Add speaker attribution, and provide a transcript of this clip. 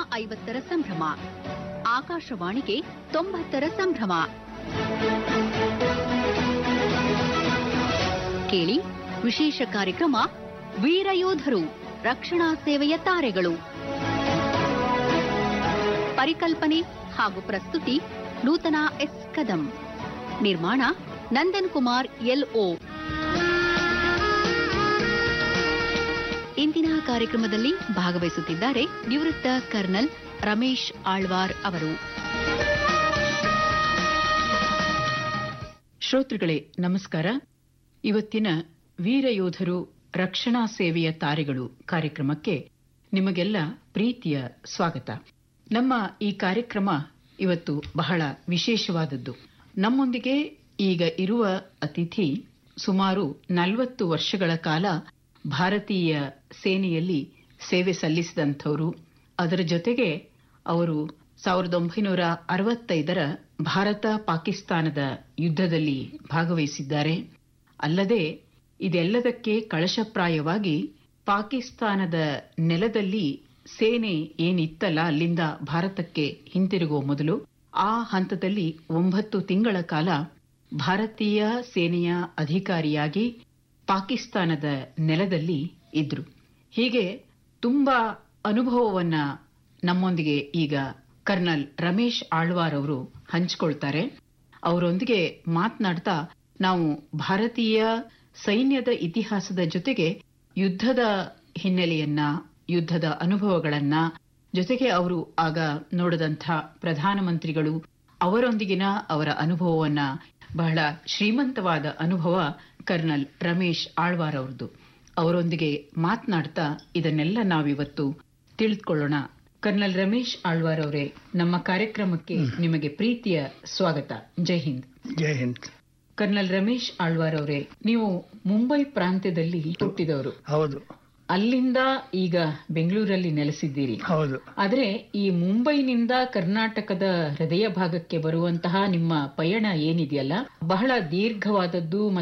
Speaker 1: ಐವತ್ತರ ಸಂಭ್ರಮ ಆಕಾಶವಾಣಿಗೆ ತೊಂಬತ್ತರ ಸಂಭ್ರಮ ಕೇಳಿ ವಿಶೇಷ ಕಾರ್ಯಕ್ರಮ ವೀರಯೋಧರು ರಕ್ಷಣಾ ಸೇವೆಯ ತಾರೆಗಳು ಪರಿಕಲ್ಪನೆ ಹಾಗೂ ಪ್ರಸ್ತುತಿ ನೂತನ ಎಸ್ ಕದಂ ನಿರ್ಮಾಣ ನಂದನ್ ಕುಮಾರ್ ಎಲ್ಒ ಇಂದಿನ ಕಾರ್ಯಕ್ರಮದಲ್ಲಿ ಭಾಗವಹಿಸುತ್ತಿದ್ದಾರೆ ನಿವೃತ್ತ ಕರ್ನಲ್ ರಮೇಶ್ ಆಳ್ವಾರ್ ಅವರು
Speaker 2: ಶ್ರೋತೃಗಳೇ ನಮಸ್ಕಾರ ಇವತ್ತಿನ ವೀರಯೋಧರು ರಕ್ಷಣಾ ಸೇವೆಯ ತಾರೆಗಳು ಕಾರ್ಯಕ್ರಮಕ್ಕೆ ನಿಮಗೆಲ್ಲ ಪ್ರೀತಿಯ ಸ್ವಾಗತ ನಮ್ಮ ಈ ಕಾರ್ಯಕ್ರಮ ಇವತ್ತು ಬಹಳ ವಿಶೇಷವಾದದ್ದು ನಮ್ಮೊಂದಿಗೆ ಈಗ ಇರುವ ಅತಿಥಿ ಸುಮಾರು ನಲವತ್ತು ವರ್ಷಗಳ ಕಾಲ ಭಾರತೀಯ ಸೇನೆಯಲ್ಲಿ ಸೇವೆ ಸಲ್ಲಿಸಿದಂಥವರು ಅದರ ಜೊತೆಗೆ ಅವರು ಸಾವಿರದ ಒಂಬೈನೂರ ಅರವತ್ತೈದರ ಭಾರತ ಪಾಕಿಸ್ತಾನದ ಯುದ್ಧದಲ್ಲಿ ಭಾಗವಹಿಸಿದ್ದಾರೆ ಅಲ್ಲದೆ ಇದೆಲ್ಲದಕ್ಕೆ ಕಳಶಪ್ರಾಯವಾಗಿ ಪಾಕಿಸ್ತಾನದ ನೆಲದಲ್ಲಿ ಸೇನೆ ಏನಿತ್ತಲ್ಲ ಅಲ್ಲಿಂದ ಭಾರತಕ್ಕೆ ಹಿಂತಿರುಗುವ ಮೊದಲು ಆ ಹಂತದಲ್ಲಿ ಒಂಬತ್ತು ತಿಂಗಳ ಕಾಲ ಭಾರತೀಯ ಸೇನೆಯ ಅಧಿಕಾರಿಯಾಗಿ ಪಾಕಿಸ್ತಾನದ ನೆಲದಲ್ಲಿ ಇದ್ರು ಹೀಗೆ ತುಂಬಾ ಅನುಭವವನ್ನ ನಮ್ಮೊಂದಿಗೆ ಈಗ ಕರ್ನಲ್ ರಮೇಶ್ ಆಳ್ವಾರ್ ಅವರು ಹಂಚಿಕೊಳ್ತಾರೆ ಅವರೊಂದಿಗೆ ಮಾತನಾಡ್ತಾ ನಾವು ಭಾರತೀಯ ಸೈನ್ಯದ ಇತಿಹಾಸದ ಜೊತೆಗೆ ಯುದ್ಧದ ಹಿನ್ನೆಲೆಯನ್ನ ಯುದ್ಧದ ಅನುಭವಗಳನ್ನ ಜೊತೆಗೆ ಅವರು ಆಗ ನೋಡಿದಂಥ ಪ್ರಧಾನಮಂತ್ರಿಗಳು ಅವರೊಂದಿಗಿನ ಅವರ ಅನುಭವವನ್ನ ಬಹಳ ಶ್ರೀಮಂತವಾದ ಅನುಭವ ಕರ್ನಲ್ ರಮೇಶ್ ಆಳ್ವಾರ್ ಅವರದು ಅವರೊಂದಿಗೆ ಮಾತನಾಡ್ತಾ ಇದನ್ನೆಲ್ಲ ನಾವಿವತ್ತು ತಿಳಿದುಕೊಳ್ಳೋಣ ಕರ್ನಲ್ ರಮೇಶ್ ಆಳ್ವಾರ್ ಅವರೇ ನಮ್ಮ ಕಾರ್ಯಕ್ರಮಕ್ಕೆ ನಿಮಗೆ ಪ್ರೀತಿಯ ಸ್ವಾಗತ ಜೈ ಹಿಂದ್
Speaker 3: ಜೈ ಹಿಂದ್
Speaker 2: ಕರ್ನಲ್ ರಮೇಶ್ ಆಳ್ವಾರ್ ಅವರೇ ನೀವು ಮುಂಬೈ ಪ್ರಾಂತ್ಯದಲ್ಲಿ ಹುಟ್ಟಿದವರು
Speaker 3: ಹೌದು
Speaker 2: ಅಲ್ಲಿಂದ ಈಗ ಬೆಂಗಳೂರಲ್ಲಿ ನೆಲೆಸಿದ್ದೀರಿ
Speaker 3: ಹೌದು
Speaker 2: ಆದ್ರೆ ಈ ಮುಂಬೈನಿಂದ ಕರ್ನಾಟಕದ ಹೃದಯ ಭಾಗಕ್ಕೆ ಬರುವಂತಹ ನಿಮ್ಮ ಪಯಣ ಏನಿದೆಯಲ್ಲ ಬಹಳ ದೀರ್ಘವಾದದ್ದು